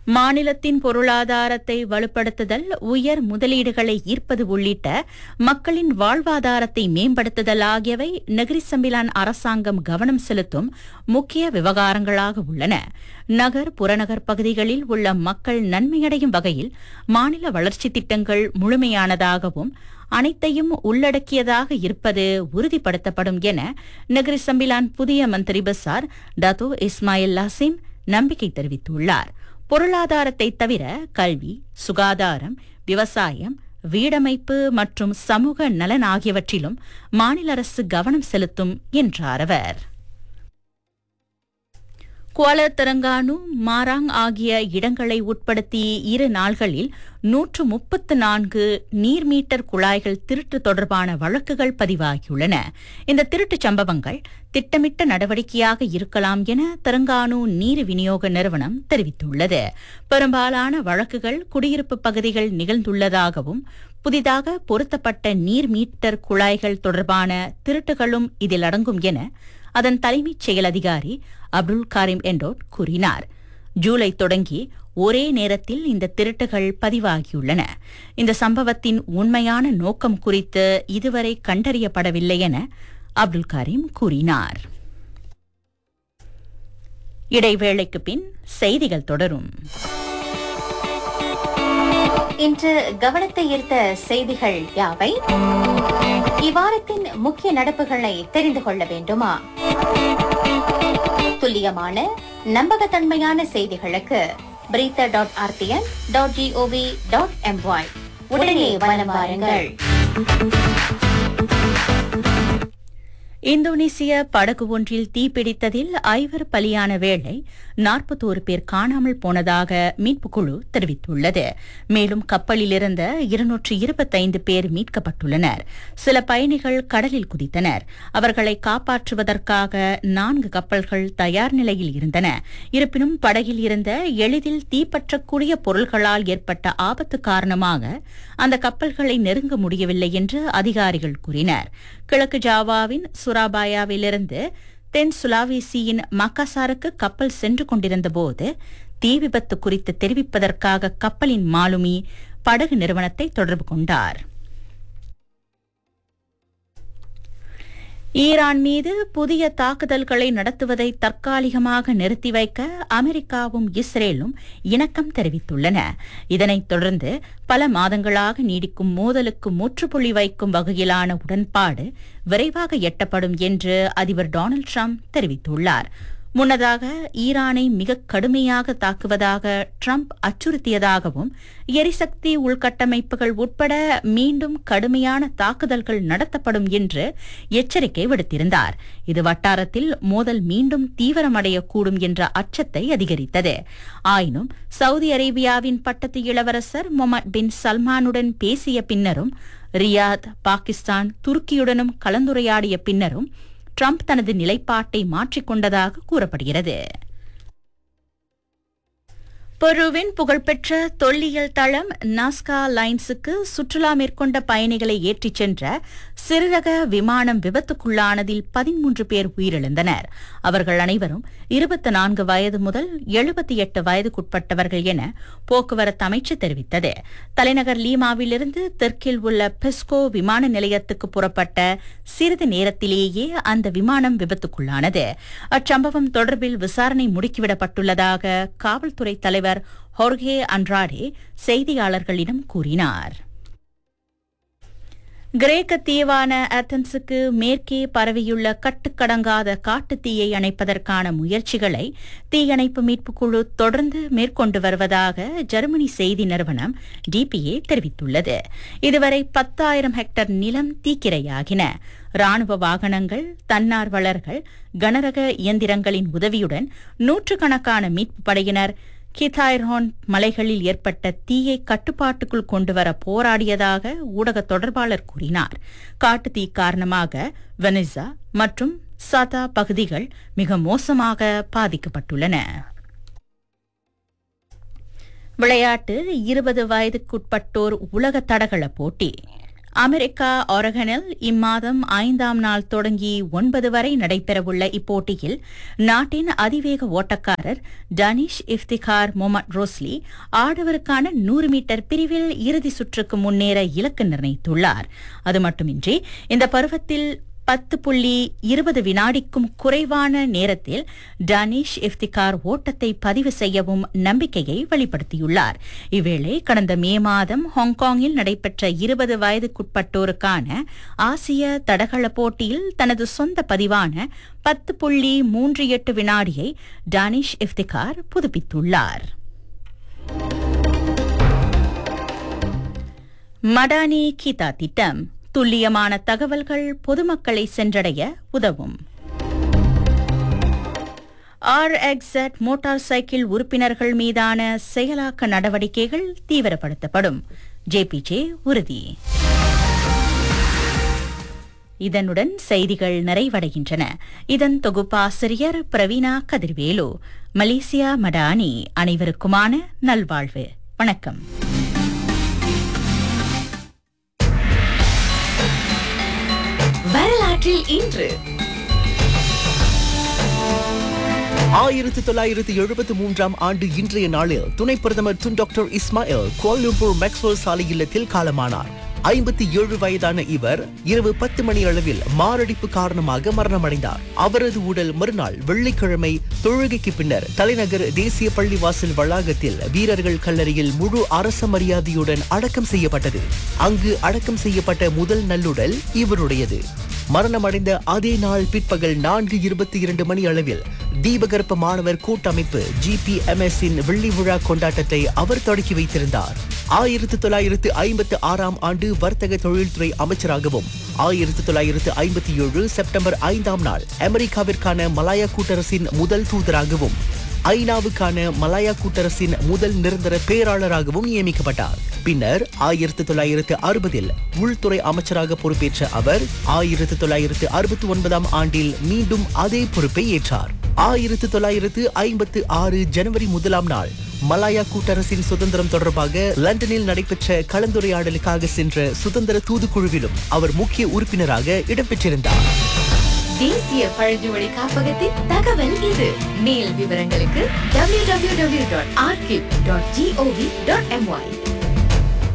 மாநிலத்தின் பொருளாதாரத்தை வலுப்படுத்துதல் உயர் முதலீடுகளை ஈர்ப்பது உள்ளிட்ட மக்களின் வாழ்வாதாரத்தை மேம்படுத்துதல் ஆகியவை நகரி சம்பிலான் அரசாங்கம் கவனம் செலுத்தும் முக்கிய விவகாரங்களாக உள்ளன நகர் புறநகர் பகுதிகளில் உள்ள மக்கள் நன்மையடையும் வகையில் மாநில வளர்ச்சித் திட்டங்கள் முழுமையானதாகவும் அனைத்தையும் உள்ளடக்கியதாக இருப்பது உறுதிப்படுத்தப்படும் என நகரி சம்பிலான் புதிய மந்திரி பசார் டத்தோ இஸ்மாயில் லாசிம் நம்பிக்கை தெரிவித்துள்ளார் பொருளாதாரத்தை தவிர கல்வி சுகாதாரம் விவசாயம் வீடமைப்பு மற்றும் சமூக நலன் ஆகியவற்றிலும் மாநில அரசு கவனம் செலுத்தும் என்றார் அவர் குவால தெலங்கானு மாராங் ஆகிய இடங்களை உட்படுத்தி இரு நாள்களில் நூற்று முப்பத்து நான்கு நீர் மீட்டர் குழாய்கள் திருட்டு தொடர்பான வழக்குகள் பதிவாகியுள்ளன இந்த திருட்டுச் சம்பவங்கள் திட்டமிட்ட நடவடிக்கையாக இருக்கலாம் என தெலங்கானு நீர் விநியோக நிறுவனம் தெரிவித்துள்ளது பெரும்பாலான வழக்குகள் குடியிருப்பு பகுதிகள் நிகழ்ந்துள்ளதாகவும் புதிதாக பொருத்தப்பட்ட நீர் மீட்டர் குழாய்கள் தொடர்பான திருட்டுகளும் இதில் அடங்கும் என அதன் தலைமைச் செயல் அதிகாரி அப்துல் காரிம் எண்டோட் கூறினார் ஜூலை தொடங்கி ஒரே நேரத்தில் இந்த திருட்டுகள் பதிவாகியுள்ளன இந்த சம்பவத்தின் உண்மையான நோக்கம் குறித்து இதுவரை கண்டறியப்படவில்லை என அப்துல் காரிம் கூறினார் இடைவேளைக்கு பின் செய்திகள் தொடரும் இன்று கவனத்தை ஈர்த்த செய்திகள் யாவை இவ்வாரத்தின் முக்கிய நடப்புகளை தெரிந்து கொள்ள வேண்டுமா துல்லியமான நம்பகத்தன்மையான செய்திகளுக்கு Berita dot RTM dot GOV dot MY உடனே வலம் வாருங்கள் இந்தோனேசிய படகு ஒன்றில் தீப்பிடித்ததில் ஐவர் பலியான வேளை நாற்பத்தோரு பேர் காணாமல் போனதாக மீட்புக் குழு தெரிவித்துள்ளது மேலும் கப்பலில் இருந்த இருநூற்று இருபத்தைந்து பேர் மீட்கப்பட்டுள்ளனர் சில பயணிகள் கடலில் குதித்தனர் அவர்களை காப்பாற்றுவதற்காக நான்கு கப்பல்கள் தயார் நிலையில் இருந்தன இருப்பினும் படகில் இருந்த எளிதில் தீப்பற்றக்கூடிய பொருள்களால் ஏற்பட்ட ஆபத்து காரணமாக அந்த கப்பல்களை நெருங்க முடியவில்லை என்று அதிகாரிகள் கூறினர் கிழக்கு ஜாவாவின் சுராபாயாவிலிருந்து தென் சுலாவேசியின் மக்காசாருக்கு கப்பல் சென்று கொண்டிருந்த போது தீ விபத்து குறித்து தெரிவிப்பதற்காக கப்பலின் மாலுமி படகு நிறுவனத்தை தொடர்பு கொண்டார் ஈரான் மீது புதிய தாக்குதல்களை நடத்துவதை தற்காலிகமாக நிறுத்தி வைக்க அமெரிக்காவும் இஸ்ரேலும் இணக்கம் தெரிவித்துள்ளன இதனைத் தொடர்ந்து பல மாதங்களாக நீடிக்கும் மோதலுக்கு முற்றுப்புள்ளி வைக்கும் வகையிலான உடன்பாடு விரைவாக எட்டப்படும் என்று அதிபர் டொனால்டு ட்ரம்ப் தெரிவித்துள்ளார் முன்னதாக ஈரானை மிக கடுமையாக தாக்குவதாக ட்ரம்ப் அச்சுறுத்தியதாகவும் எரிசக்தி உள்கட்டமைப்புகள் உட்பட மீண்டும் கடுமையான தாக்குதல்கள் நடத்தப்படும் என்று எச்சரிக்கை விடுத்திருந்தார் இது வட்டாரத்தில் மோதல் மீண்டும் தீவிரமடையக்கூடும் என்ற அச்சத்தை அதிகரித்தது ஆயினும் சவுதி அரேபியாவின் பட்டத்து இளவரசர் மொஹமட் பின் சல்மானுடன் பேசிய பின்னரும் ரியாத் பாகிஸ்தான் துருக்கியுடனும் கலந்துரையாடிய பின்னரும் ட்ரம்ப் தனது நிலைப்பாட்டை மாற்றிக்கொண்டதாக கூறப்படுகிறது பெருவின் புகழ்பெற்ற தொல்லியல் தளம் நாஸ்கா லைன்ஸுக்கு சுற்றுலா மேற்கொண்ட பயணிகளை ஏற்றிச் சென்ற சிறுரக விமானம் விபத்துக்குள்ளானதில் பதிமூன்று பேர் உயிரிழந்தனர் அவர்கள் அனைவரும் இருபத்தி நான்கு வயது முதல் எழுபத்தி எட்டு வயதுக்குட்பட்டவர்கள் என போக்குவரத்து அமைச்சு தெரிவித்தது தலைநகர் லீமாவிலிருந்து தெற்கில் உள்ள பெஸ்கோ விமான நிலையத்துக்கு புறப்பட்ட சிறிது நேரத்திலேயே அந்த விமானம் விபத்துக்குள்ளானது அச்சம்பவம் தொடர்பில் விசாரணை முடுக்கிவிடப்பட்டுள்ளதாக காவல்துறை தலைவர் ஹொர்கே அன்ராடே செய்தியாளர்களிடம் கூறினார் கிரேக்க தீவான அத்தன்ஸுக்கு மேற்கே பரவியுள்ள கட்டுக்கடங்காத காட்டுத் தீயை அணைப்பதற்கான முயற்சிகளை தீயணைப்பு மீட்புக் குழு தொடர்ந்து மேற்கொண்டு வருவதாக ஜெர்மனி செய்தி நிறுவனம் டிபிஏ தெரிவித்துள்ளது இதுவரை பத்தாயிரம் ஹெக்டர் நிலம் தீக்கிரையாகின ராணுவ வாகனங்கள் தன்னார்வலர்கள் கனரக இயந்திரங்களின் உதவியுடன் நூற்றுக்கணக்கான மீட்புப் படையினர் கிதாய்ரோன் மலைகளில் ஏற்பட்ட தீயை கட்டுப்பாட்டுக்குள் கொண்டுவர போராடியதாக ஊடக தொடர்பாளர் கூறினார் காட்டுத் தீ காரணமாக வெனிசா மற்றும் சதா பகுதிகள் மிக மோசமாக பாதிக்கப்பட்டுள்ளன விளையாட்டு இருபது வயதுக்குட்பட்டோர் உலக தடகள போட்டி அமெரிக்கா ஒரகனில் இம்மாதம் ஐந்தாம் நாள் தொடங்கி ஒன்பது வரை நடைபெறவுள்ள இப்போட்டியில் நாட்டின் அதிவேக ஓட்டக்காரர் டனிஷ் இஃப்திகார் மொமட் ரோஸ்லி ஆடவருக்கான நூறு மீட்டர் பிரிவில் இறுதி சுற்றுக்கு முன்னேற இலக்கு நிர்ணயித்துள்ளார் அது மட்டுமின்றி இந்த பருவத்தில் பத்து புள்ளி இருபது வினாடிக்கும் குறைவான நேரத்தில் டனிஷ் இஃப்திகார் ஓட்டத்தை பதிவு செய்யவும் நம்பிக்கையை வெளிப்படுத்தியுள்ளார் இவ்வேளை கடந்த மே மாதம் ஹாங்காங்கில் நடைபெற்ற இருபது வயதுக்குட்பட்டோருக்கான ஆசிய தடகள போட்டியில் தனது சொந்த பதிவான பத்து புள்ளி மூன்று எட்டு வினாடியை டனிஷ் இஃப்திகார் புதுப்பித்துள்ளார் மடானி கீதா திட்டம் துல்லியமான தகவல்கள் பொதுமக்களை சென்றடைய உதவும் ஆர்எக்ஸட் மோட்டார் சைக்கிள் உறுப்பினர்கள் மீதான செயலாக்க நடவடிக்கைகள் தீவிரப்படுத்தப்படும் ஜேபிஜே உறுதி இதனுடன் செய்திகள் நிறைவடைகின்றன இதன் தொகுப்பாசிரியர் பிரவீனா கதிர்வேலு மலேசியா மடானி அனைவருக்குமான நல்வாழ்வு வணக்கம் வரலாற்றில் இன்று ஆயிரத்தி தொள்ளாயிரத்தி எழுபத்தி மூன்றாம் ஆண்டு இன்றைய நாளில் துணை பிரதமர் துன் டாக்டர் இஸ்மாயில் கோலம்பூர் மேக்ஸ்வெல் சாலை இல்லத்தில் காலமானார் ஐம்பத்தி ஏழு வயதான இவர் இரவு பத்து மணி அளவில் மாரடைப்பு காரணமாக மரணமடைந்தார் அவரது உடல் மறுநாள் வெள்ளிக்கிழமை தொழுகைக்கு பின்னர் தலைநகர் தேசிய பள்ளிவாசல் வளாகத்தில் வீரர்கள் கல்லறையில் முழு அரச மரியாதையுடன் அடக்கம் செய்யப்பட்டது அங்கு அடக்கம் செய்யப்பட்ட முதல் நல்லுடல் இவருடையது மரணமடைந்த அதே நாள் பிற்பகல் நான்கு இருபத்தி இரண்டு மணி அளவில் தீபகற்ப மாணவர் கூட்டமைப்பு ஜிபிஎம்எஸ் இன் வெள்ளி விழா கொண்டாட்டத்தை அவர் தொடக்கி வைத்திருந்தார் ஆயிரத்தி தொள்ளாயிரத்து ஐம்பத்து ஆறாம் ஆண்டு வர்த்தக தொழில்துறை அமைச்சராகவும் ஆயிரத்தி தொள்ளாயிரத்து ஐம்பத்தி ஏழு செப்டம்பர் ஐந்தாம் நாள் அமெரிக்காவிற்கான மலாயா கூட்டரசின் முதல் தூதராகவும் ஐநாவுக்கான மலாயா கூட்டரசின் முதல் நிரந்தர பேராளராகவும் நியமிக்கப்பட்டார் பின்னர் ஆயிரத்தி தொள்ளாயிரத்து அறுபதில் உள்துறை அமைச்சராக பொறுப்பேற்ற அவர் ஆயிரத்தி தொள்ளாயிரத்து அறுபத்தி ஒன்பதாம் ஆண்டில் மீண்டும் அதே பொறுப்பை ஏற்றார் ஆயிரத்தி தொள்ளாயிரத்து ஐம்பத்து ஆறு ஜனவரி முதலாம் நாள் மலாயா கூட்டரசின் சுதந்திரம் தொடர்பாக லண்டனில் நடைபெற்ற கலந்துரையாடலுக்காக சென்ற சுதந்திர தூதுக்குழுவிலும் அவர் முக்கிய உறுப்பினராக இடம்பெற்றிருந்தார் தேசிய பழங்குடி காப்பகத்தின் தகவல் இது மேல் விவரங்களுக்கு www.archive.gov.my